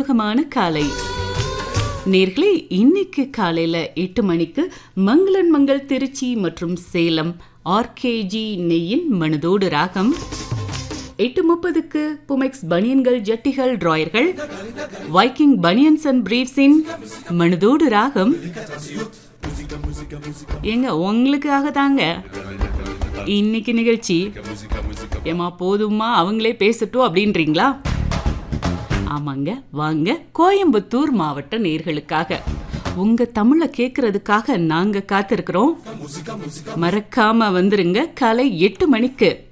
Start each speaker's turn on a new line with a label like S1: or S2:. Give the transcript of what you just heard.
S1: உற்சாகமான காலை நேர்களே இன்னைக்கு காலையில எட்டு மணிக்கு மங்களன் மங்கள் திருச்சி மற்றும் சேலம் ஆர்கேஜி நெய்யின் மனதோடு ராகம் எட்டு முப்பதுக்கு புமெக்ஸ் பனியன்கள் ஜட்டிகள் டிராயர்கள் வைக்கிங் பனியன்ஸ் அண்ட் பிரீவ்ஸின் மனதோடு ராகம் ஏங்க உங்களுக்காக தாங்க இன்னைக்கு நிகழ்ச்சி ஏமா போதுமா அவங்களே பேசட்டும் அப்படின்றீங்களா ஆமாங்க வாங்க கோயம்புத்தூர் மாவட்ட நேர்களுக்காக உங்க தமிழை கேட்கறதுக்காக நாங்க காத்திருக்கிறோம் மறக்காம வந்துருங்க காலை எட்டு மணிக்கு